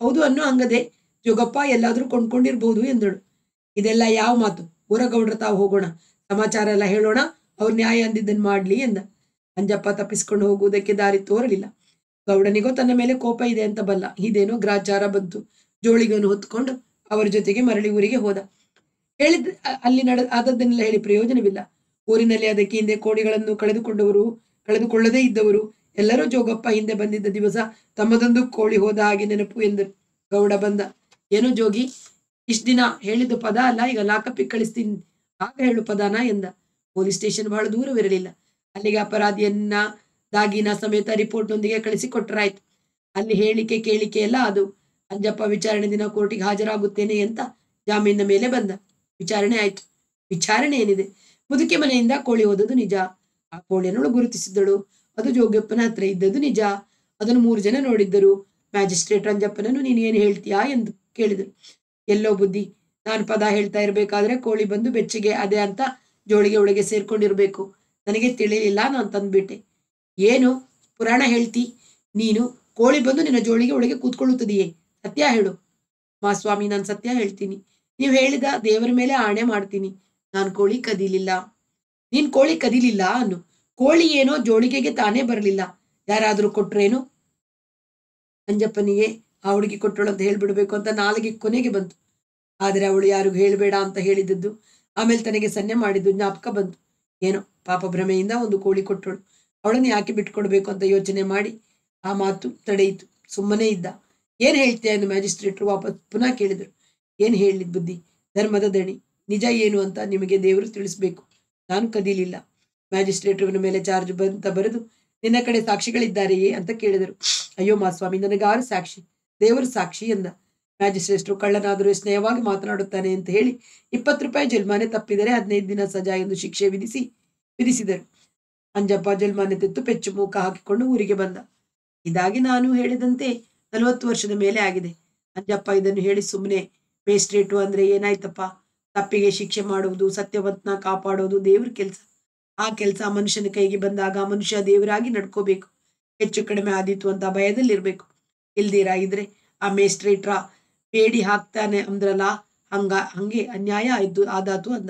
ಹೌದು ಅನ್ನೋ ಹಂಗದೆ ಜೋಗಪ್ಪ ಎಲ್ಲಾದ್ರೂ ಕೊಂಡ್ಕೊಂಡಿರ್ಬೋದು ಎಂದಳು ಇದೆಲ್ಲ ಯಾವ ಮಾತು ಊರಗೌಡ್ರ ತಾವು ಹೋಗೋಣ ಸಮಾಚಾರ ಎಲ್ಲ ಹೇಳೋಣ ಅವ್ರ ನ್ಯಾಯ ಅಂದಿದ್ದನ್ ಮಾಡ್ಲಿ ಎಂದ ಅಂಜಪ್ಪ ತಪ್ಪಿಸ್ಕೊಂಡು ಹೋಗುವುದಕ್ಕೆ ದಾರಿ ತೋರಲಿಲ್ಲ ಗೌಡನಿಗೋ ತನ್ನ ಮೇಲೆ ಕೋಪ ಇದೆ ಅಂತ ಬಲ್ಲ ಇದೇನೋ ಗ್ರಾಚಾರ ಬಂತು ಜೋಳಿಗನ್ನು ಹೊತ್ಕೊಂಡು ಅವರ ಜೊತೆಗೆ ಮರಳಿ ಊರಿಗೆ ಹೋದ ಹೇಳಿದ ಅ- ಅಲ್ಲಿ ನಡ ಆದದ್ದನ್ನೆಲ್ಲ ಹೇಳಿ ಪ್ರಯೋಜನವಿಲ್ಲ ಊರಿನಲ್ಲಿ ಅದಕ್ಕೆ ಹಿಂದೆ ಕೋಡಿಗಳನ್ನು ಕಳೆದುಕೊಂಡವರು ಕಳೆದುಕೊಳ್ಳದೇ ಇದ್ದವರು ಎಲ್ಲರೂ ಜೋಗಪ್ಪ ಹಿಂದೆ ಬಂದಿದ್ದ ದಿವಸ ತಮ್ಮದೊಂದು ಕೋಳಿ ಹೋದ ಹಾಗೆ ನೆನಪು ಎಂದರು ಗೌಡ ಬಂದ ಏನೋ ಜೋಗಿ ಇಷ್ಟ ದಿನ ಹೇಳಿದ್ದು ಪದ ಅಲ್ಲ ಈಗ ಲಾಕಪ್ಪಿಗೆ ಕಳಿಸ್ತೀನಿ ಆಗ ಹೇಳು ಪದಾನ ಎಂದ ಪೊಲೀಸ್ ಸ್ಟೇಷನ್ ಬಹಳ ದೂರವಿರಲಿಲ್ಲ ಅಲ್ಲಿಗೆ ಅಪರಾಧಿಯನ್ನ ದಾಗಿನ ಸಮೇತ ರಿಪೋರ್ಟ್ ಒಂದಿಗೆ ಕಳಿಸಿ ಕೊಟ್ಟರಾಯ್ತು ಅಲ್ಲಿ ಹೇಳಿಕೆ ಕೇಳಿಕೆ ಎಲ್ಲ ಅದು ಅಂಜಪ್ಪ ವಿಚಾರಣೆ ದಿನ ಕೋರ್ಟಿಗೆ ಹಾಜರಾಗುತ್ತೇನೆ ಅಂತ ಜಾಮೀನಿನ ಮೇಲೆ ಬಂದ ವಿಚಾರಣೆ ಆಯ್ತು ವಿಚಾರಣೆ ಏನಿದೆ ಮುದುಕಿ ಮನೆಯಿಂದ ಕೋಳಿ ಹೋದದ್ದು ನಿಜ ಆ ಕೋಳಿಯನ್ನು ಗುರುತಿಸಿದ್ದಳು ಅದು ಜೋಗಪ್ಪನ ಹತ್ರ ಇದ್ದದ್ದು ನಿಜ ಅದನ್ನು ಮೂರು ಜನ ನೋಡಿದ್ದರು ಮ್ಯಾಜಿಸ್ಟ್ರೇಟ್ ರಂಜಪ್ಪನನ್ನು ನೀನು ಏನು ಹೇಳ್ತೀಯಾ ಎಂದು ಕೇಳಿದರು ಎಲ್ಲೋ ಬುದ್ಧಿ ನಾನು ಪದ ಹೇಳ್ತಾ ಇರ್ಬೇಕಾದ್ರೆ ಕೋಳಿ ಬಂದು ಬೆಚ್ಚಗೆ ಅದೇ ಅಂತ ಜೋಳಿಗೆ ಒಳಗೆ ಸೇರ್ಕೊಂಡಿರ್ಬೇಕು ನನಗೆ ತಿಳಿಲಿಲ್ಲ ನಾನು ತಂದ್ಬಿಟ್ಟೆ ಏನು ಪುರಾಣ ಹೇಳ್ತಿ ನೀನು ಕೋಳಿ ಬಂದು ನಿನ್ನ ಜೋಳಿಗೆ ಒಳಗೆ ಕೂತ್ಕೊಳ್ಳುತ್ತದೆಯೇ ಸತ್ಯ ಹೇಳು ಮಾಸ್ವಾಮಿ ನಾನು ಸತ್ಯ ಹೇಳ್ತೀನಿ ನೀವು ಹೇಳಿದ ದೇವರ ಮೇಲೆ ಆಣೆ ಮಾಡ್ತೀನಿ ನಾನು ಕೋಳಿ ಕದೀಲಿಲ್ಲ ನೀನ್ ಕೋಳಿ ಕದೀಲಿಲ್ಲ ಅನ್ನು ಕೋಳಿ ಏನೋ ಜೋಳಿಗೆಗೆ ತಾನೇ ಬರಲಿಲ್ಲ ಯಾರಾದ್ರೂ ಕೊಟ್ರೇನು ಅಂಜಪ್ಪನಿಗೆ ಆ ಹುಡುಗಿ ಕೊಟ್ಟಳು ಅಂತ ಹೇಳ್ಬಿಡ್ಬೇಕು ಅಂತ ನಾಲಿಗೆ ಕೊನೆಗೆ ಬಂತು ಆದ್ರೆ ಅವಳು ಯಾರಿಗೂ ಹೇಳ್ಬೇಡ ಅಂತ ಹೇಳಿದ್ದದ್ದು ಆಮೇಲೆ ತನಗೆ ಸನ್ನೆ ಮಾಡಿದ್ದು ಜ್ಞಾಪಕ ಬಂತು ಏನೋ ಪಾಪ ಭ್ರಮೆಯಿಂದ ಒಂದು ಕೋಳಿ ಕೊಟ್ಟಳು ಅವಳನ್ನು ಯಾಕೆ ಬಿಟ್ಕೊಡ್ಬೇಕು ಅಂತ ಯೋಚನೆ ಮಾಡಿ ಆ ಮಾತು ತಡೆಯಿತು ಸುಮ್ಮನೆ ಇದ್ದ ಏನ್ ಹೇಳ್ತೀಯ ಎಂದು ಮ್ಯಾಜಿಸ್ಟ್ರೇಟ್ರು ವಾಪಸ್ ಪುನಃ ಕೇಳಿದರು ಏನ್ ಹೇಳಿದ್ ಬುದ್ಧಿ ಧರ್ಮದ ದಣಿ ನಿಜ ಏನು ಅಂತ ನಿಮಗೆ ದೇವರು ತಿಳಿಸ್ಬೇಕು ನಾನು ಕದೀಲಿಲ್ಲ ಮ್ಯಾಜಿಸ್ಟ್ರೇಟ್ರವನ ಮೇಲೆ ಚಾರ್ಜ್ ಬಂತ ಬರೆದು ನಿನ್ನ ಕಡೆ ಸಾಕ್ಷಿಗಳಿದ್ದಾರೆಯೇ ಅಂತ ಕೇಳಿದರು ಅಯ್ಯೋ ಮಾಸ್ವಾಮಿ ನನಗಾರು ಸಾಕ್ಷಿ ದೇವರು ಸಾಕ್ಷಿ ಎಂದ ಮ್ಯಾಜಿಸ್ಟ್ರೇಟ್ರು ಕಳ್ಳನಾದರೂ ಸ್ನೇಹವಾಗಿ ಮಾತನಾಡುತ್ತಾನೆ ಅಂತ ಹೇಳಿ ಇಪ್ಪತ್ತು ರೂಪಾಯಿ ಜುಲ್ಮಾನೆ ತಪ್ಪಿದರೆ ಹದಿನೈದು ದಿನ ಸಜಾ ಎಂದು ಶಿಕ್ಷೆ ವಿಧಿಸಿ ವಿಧಿಸಿದರು ಅಂಜಪ್ಪ ಜುಲ್ಮಾನೆ ತೆತ್ತು ಪೆಚ್ಚು ಮೂಕ ಹಾಕಿಕೊಂಡು ಊರಿಗೆ ಬಂದ ಇದಾಗಿ ನಾನು ಹೇಳಿದಂತೆ ನಲವತ್ತು ವರ್ಷದ ಮೇಲೆ ಆಗಿದೆ ಅಂಜಪ್ಪ ಇದನ್ನು ಹೇಳಿ ಸುಮ್ಮನೆ ಮೇಸ್ಟ್ರೇಟು ಅಂದ್ರೆ ಏನಾಯ್ತಪ್ಪ ತಪ್ಪಿಗೆ ಶಿಕ್ಷೆ ಮಾಡುವುದು ಸತ್ಯವಂತನ ಕಾಪಾಡೋದು ದೇವ್ರ ಕೆಲಸ ಆ ಕೆಲಸ ಮನುಷ್ಯನ ಕೈಗೆ ಬಂದಾಗ ಮನುಷ್ಯ ದೇವರಾಗಿ ನಡ್ಕೋಬೇಕು ಹೆಚ್ಚು ಕಡಿಮೆ ಆದೀತು ಅಂತ ಭಯದಲ್ಲಿರ್ಬೇಕು ಇಲ್ದಿರ ಇದ್ರೆ ಆ ಮೇಸ್ಟ್ರೇಟ್ರ ಬೇಡಿ ಹಾಕ್ತಾನೆ ಅಂದ್ರಲ್ಲ ಹಂಗ ಹಂಗೆ ಅನ್ಯಾಯ ಆಯ್ತು ಆದಾತು ಅಂದ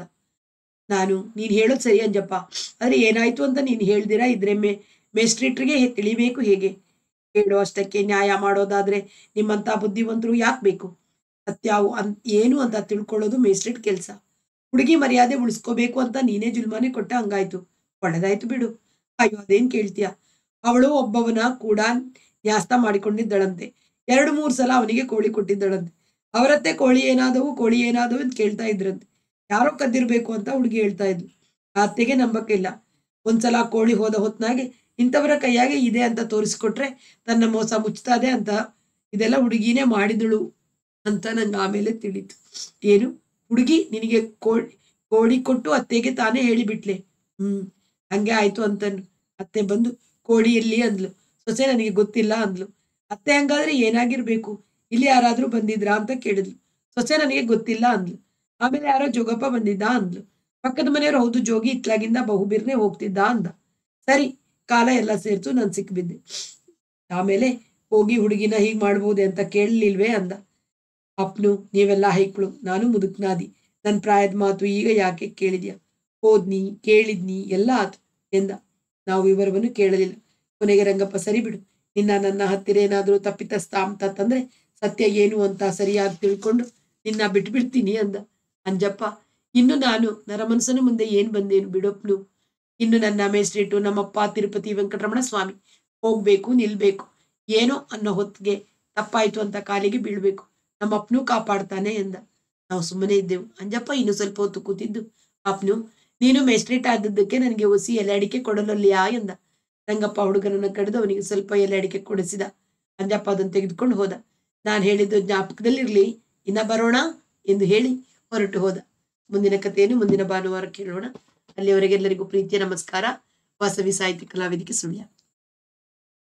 ನಾನು ನೀನ್ ಹೇಳೋದು ಸರಿ ಅಂಜಪ್ಪ ಆದ್ರೆ ಏನಾಯ್ತು ಅಂತ ನೀನ್ ಹೇಳ್ದಿರಾ ಇದ್ರೆ ಮೇ ಮೇಸ್ಟ್ರೇಟ್ರಿಗೆ ತಿಳಿಬೇಕು ಹೇಗೆ ಹೇಳೋ ಅಷ್ಟಕ್ಕೆ ನ್ಯಾಯ ಮಾಡೋದಾದ್ರೆ ನಿಮ್ಮಂತ ಬುದ್ಧಿವಂತರು ಯಾಕೆ ಬೇಕು ಸತ್ಯಾವು ಅನ್ ಏನು ಅಂತ ತಿಳ್ಕೊಳ್ಳೋದು ಮೇಸ್ಟ್ರೇಟ್ ಕೆಲಸ ಹುಡುಗಿ ಮರ್ಯಾದೆ ಉಳಿಸ್ಕೋಬೇಕು ಅಂತ ನೀನೇ ಜುಲ್ಮಾನೆ ಕೊಟ್ಟ ಹಂಗಾಯ್ತು ಒಳ್ಳೆದಾಯ್ತು ಬಿಡು ಅಯ್ಯೋ ಅದೇನ್ ಕೇಳ್ತೀಯ ಅವಳು ಒಬ್ಬವನ ಕೂಡ ನ್ಯಾಸ್ತ ಮಾಡಿಕೊಂಡಿದ್ದಳಂತೆ ಎರಡು ಮೂರು ಸಲ ಅವನಿಗೆ ಕೋಳಿ ಕೊಟ್ಟಿದ್ದಳಂತೆ ಅವರತ್ತೆ ಕೋಳಿ ಏನಾದವು ಕೋಳಿ ಏನಾದವು ಅಂತ ಕೇಳ್ತಾ ಇದ್ರಂತೆ ಯಾರೋ ಕದ್ದಿರ್ಬೇಕು ಅಂತ ಹುಡುಗಿ ಹೇಳ್ತಾ ಇದ್ಲು ಆ ಅತ್ತೆಗೆ ನಂಬಕ್ಕಿಲ್ಲ ಒಂದ್ಸಲ ಕೋಳಿ ಹೋದ ಹೊತ್ನಾಗೆ ಇಂಥವರ ಕೈಯಾಗೆ ಇದೆ ಅಂತ ತೋರಿಸ್ಕೊಟ್ರೆ ತನ್ನ ಮೋಸ ಮುಚ್ತಾದೆ ಅಂತ ಇದೆಲ್ಲ ಹುಡುಗಿನೇ ಮಾಡಿದಳು ಅಂತ ನಂಗೆ ಆಮೇಲೆ ತಿಳಿತು ಏನು ಹುಡುಗಿ ನಿನಗೆ ಕೋಳಿ ಕೋಳಿ ಕೊಟ್ಟು ಅತ್ತೆಗೆ ತಾನೇ ಹೇಳಿಬಿಟ್ಲೆ ಹ್ಮ್ ಹಂಗೆ ಆಯ್ತು ಅಂತನು ಅತ್ತೆ ಬಂದು ಕೋಳಿ ಎಲ್ಲಿ ಅಂದ್ಲು ಸೊಸೆ ನನಗೆ ಗೊತ್ತಿಲ್ಲ ಅಂದ್ಲು ಅತ್ತೆ ಹಂಗಾದ್ರೆ ಏನಾಗಿರ್ಬೇಕು ಇಲ್ಲಿ ಯಾರಾದ್ರೂ ಬಂದಿದ್ರಾ ಅಂತ ಕೇಳಿದ್ಲು ಸೊಸೆ ನನಗೆ ಗೊತ್ತಿಲ್ಲ ಅಂದ್ಲು ಆಮೇಲೆ ಯಾರೋ ಜೋಗಪ್ಪ ಬಂದಿದ್ದ ಅಂದ್ಲು ಪಕ್ಕದ ಮನೆಯವರು ಹೌದು ಜೋಗಿ ಇತ್ಲಾಗಿಂದ ಬಹುಬಿರ್ನೆ ಹೋಗ್ತಿದ್ದ ಅಂದ ಸರಿ ಕಾಲ ಎಲ್ಲ ಸೇರ್ತು ನಾನು ಸಿಕ್ಬಿದ್ದೆ ಆಮೇಲೆ ಹೋಗಿ ಹುಡುಗಿನ ಹೀಗ್ ಮಾಡ್ಬೋದೆ ಅಂತ ಕೇಳಲಿಲ್ವೇ ಅಂದ ಅಪ್ನು ನೀವೆಲ್ಲ ಹೈಕ್ಳು ನಾನು ಮುದುಕ್ನಾದಿ ನನ್ನ ಪ್ರಾಯದ ಮಾತು ಈಗ ಯಾಕೆ ಕೇಳಿದ್ಯಾ ಹೋದ್ನಿ ಕೇಳಿದ್ನಿ ಎಲ್ಲ ಆತು ಎಂದ ನಾವು ವಿವರವನ್ನು ಕೇಳಲಿಲ್ಲ ಕೊನೆಗೆ ರಂಗಪ್ಪ ಸರಿ ಬಿಡು ನಿನ್ನ ನನ್ನ ಹತ್ತಿರ ಏನಾದ್ರೂ ತಪ್ಪಿತಸ್ಥ ಅಂತ ತಂದ್ರೆ ಸತ್ಯ ಏನು ಅಂತ ಸರಿಯಾಗಿ ತಿಳ್ಕೊಂಡು ನಿನ್ನ ಬಿಟ್ಬಿಡ್ತೀನಿ ಅಂದ ಅಂಜಪ್ಪ ಇನ್ನು ನಾನು ನರಮನಸನ ಮುಂದೆ ಏನ್ ಬಂದೇನು ಬಿಡಪ್ನು ಇನ್ನು ನನ್ನ ಮೇಸ್ಟ್ರೇಟು ನಮ್ಮಪ್ಪ ತಿರುಪತಿ ವೆಂಕಟರಮಣ ಸ್ವಾಮಿ ಹೋಗ್ಬೇಕು ನಿಲ್ಬೇಕು ಏನೋ ಅನ್ನೋ ಹೊತ್ತಿಗೆ ತಪ್ಪಾಯ್ತು ಅಂತ ಕಾಲಿಗೆ ಬೀಳ್ಬೇಕು ನಮ್ಮಪ್ಪನೂ ಕಾಪಾಡ್ತಾನೆ ಎಂದ ನಾವು ಸುಮ್ಮನೆ ಇದ್ದೆವು ಅಂಜಪ್ಪ ಇನ್ನು ಸ್ವಲ್ಪ ಹೊತ್ತು ಕೂತಿದ್ದು ಅಪ್ನು ನೀನು ಮೇಸ್ಟ್ರೇಟ್ ಆದದ್ದಕ್ಕೆ ನನಗೆ ಒಸಿ ಎಲೆ ಅಡಿಕೆ ಕೊಡಲಲ್ಲಿಯಾ ಎಂದ ರಂಗಪ್ಪ ಹುಡುಗನನ್ನ ಕಡಿದು ಅವನಿಗೆ ಸ್ವಲ್ಪ ಎಲೆ ಅಡಿಕೆ ಕೊಡಿಸಿದ ಅಂಜಪ್ಪ ಅದನ್ನು ತೆಗೆದುಕೊಂಡು ಹೋದ ನಾನು ಹೇಳಿದ್ದು ಜ್ಞಾಪಕದಲ್ಲಿರ್ಲಿ ಇನ್ನ ಬರೋಣ ಎಂದು ಹೇಳಿ ಹೊರಟು ಹೋದ ಮುಂದಿನ ಕಥೆಯನ್ನು ಮುಂದಿನ ಭಾನುವಾರ ಕೇಳೋಣ ಅಲ್ಲಿಯವರೆಗೆಲ್ಲರಿಗೂ ಪ್ರೀತಿಯ ನಮಸ್ಕಾರ ವಾಸವಿ ಸಾಹಿತ್ಯ ಕಲಾವೇದಿಕೆ ಸುಳ್ಯ